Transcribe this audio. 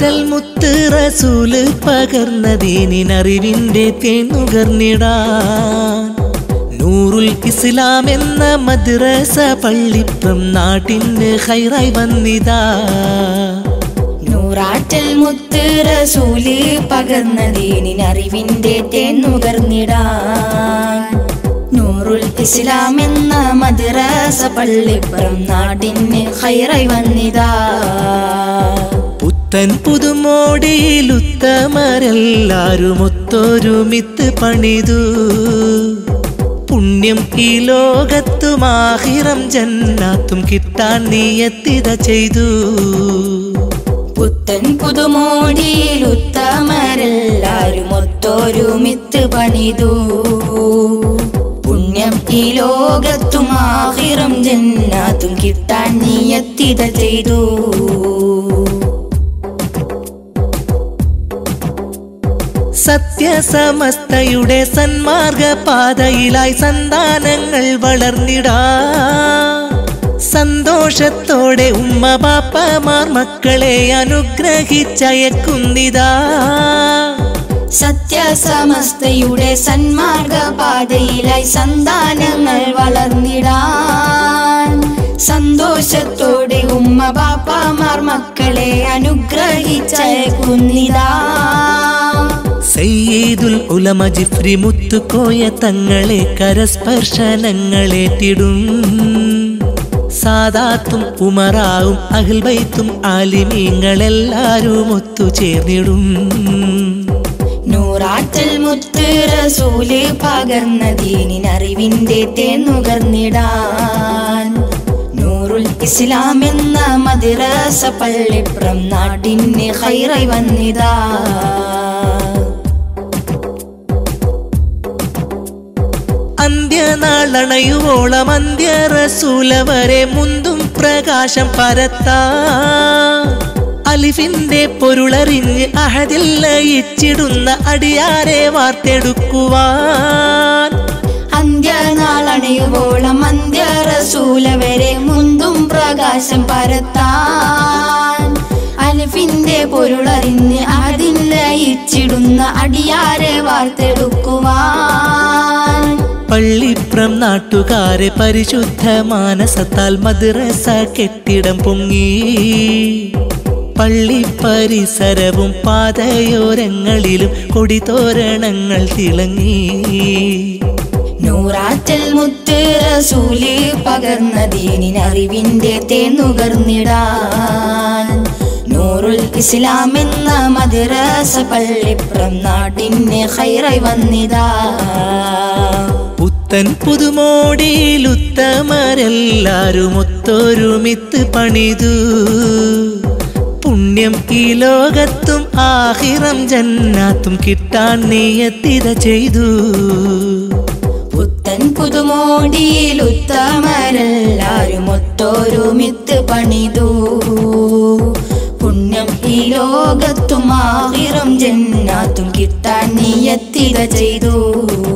നൂറാറ്റൽ മുത്ത് റസൂല് പകർന്നതീനിനറിവിന്റെ തേനുകർന്നിടാൻ നൂറുൽ ഇസ്ലാം എന്ന മദ്രസ പള്ളിപ്രം നാട്ടിന് ഹൈറായി വന്നിതാ നൂറാറ്റൽ മുത്ത് റസൂല് പകർന്നതീനിനറിവിന്റെ തേന്നുകർന്നിടാൻ നൂറുൽ ഇസ്ലാം എന്ന മദ്രസ പള്ളിപ്പുറം നാടിന് ഹൈറായി വന്നിതാ പുത്തൻ പുതുമോടിയിലുത്തമരെല്ലാരും ഒത്തൊരുമിത്ത് പണിതു പുണ്യം ഈ ലോകത്തും ആഹിറം ജന്നാത്തും കിട്ടാൻ നീയത്തിത ചെയ്തു പുത്തൻ പുതുമോടിയിൽ ഉത്തമരെല്ലാരും ഒത്തൊരുമിത്ത് പണിതു പുണ്യം ഈ ലോകത്തും ആഹിറം ജന്നാത്തും കിട്ടാൻ നീയത്തിത ചെയ്തു സത്യസമസ്തയുടെ സന്മാർഗ പാതയിലായി സന്താനങ്ങൾ വളർന്നിടാ സന്തോഷത്തോടെ ഉമ്മ ബാപ്പമാർ മക്കളെ അനുഗ്രഹിച്ചയക്കുന്നിതാ സത്യസമസ്തയുടെ സന്മാർഗ പാതയിലായി സന്താനങ്ങൾ വളർന്നിടാൻ സന്തോഷത്തോടെ ഉമ്മ ബാപ്പമാർ മക്കളെ അനുഗ്രഹിച്ചയക്കുന്നിതാ സയ്യിദുൽ ഉലമ ജിഫ്രി മുത്തുക്കോയ തങ്ങളെ കരസ്പർശനങ്ങളേറ്റിടും സാദാത്തും ഉമറാവും അഹിൽബൈത്തും ആലിമീങ്ങളെല്ലാരും ഒത്തുചേർന്നിടും നൂറാറ്റൽ മുത്ത് റസൂല് പകർന്നതീനിനറിവിന്റെ തേന്നുകർന്നിടാൻ നൂറുൽ ഇസ്ലാം എന്ന മദ്രസ പള്ളിപ്രം നാട്ടിന് ഹൈറായി വന്നിതാ അന്ത്യനാളണയുവോളം അന്ത്യ റസൂലവരെ മുന്തും പ്രകാശം പരത്താ അലിഫിന്റെ പൊരുളറിഞ്ഞ് അഹദിൽ ലയിച്ചിടുന്ന അടിയാരെ വാർത്തെടുക്കുവാൻ അന്ത്യനാളണയുവോളം അന്ത്യ റസൂല വരെ മുന്തും പ്രകാശം പരത്താൻ അലിഫിന്റെ പൊരുളറിഞ്ഞ് അതിൽ ലയിച്ചിടുന്ന അടിയാരെ വാർത്തെടുക്കുവാൻ പള്ളിപ്രം നാട്ടുകാരെ പരിശുദ്ധ മാനസത്താൽ മദ്രസ കെട്ടിടം പൊങ്ങി പള്ളി പരിസരവും പാതയോരങ്ങളിലും കൊടിതോരണങ്ങൾ തിളങ്ങി നൂറാറ്റൽ മുത്ത് റസൂല് പകർന്നതീനിനറിവിന്റെ തേന്നുകർന്നിടാൻ നൂറുൽ ഇസ്ലാം എന്ന മദ്രസ പള്ളിപ്രം നാട്ടിന് ഹൈറായി വന്നിതാ പുത്തൻ പുതുമോടിയിലുത്തമരെല്ലാരും ഒത്തൊരുമിത്ത് പണിതു പുണ്യം ഈ ലോകത്തും ആഹിറം ജന്നാത്തും കിട്ടാൻ നീയത്തിത ചെയ്തു പുത്തൻ പുതുമോടിയിൽ ഉത്തമരെല്ലാരും ഒത്തൊരുമിത്ത് പണിതു പുണ്യം ഈ ലോകത്തും ആഹിറം ജന്നാത്തും കിട്ടാൻ നീയത്തിക ചെയ്തു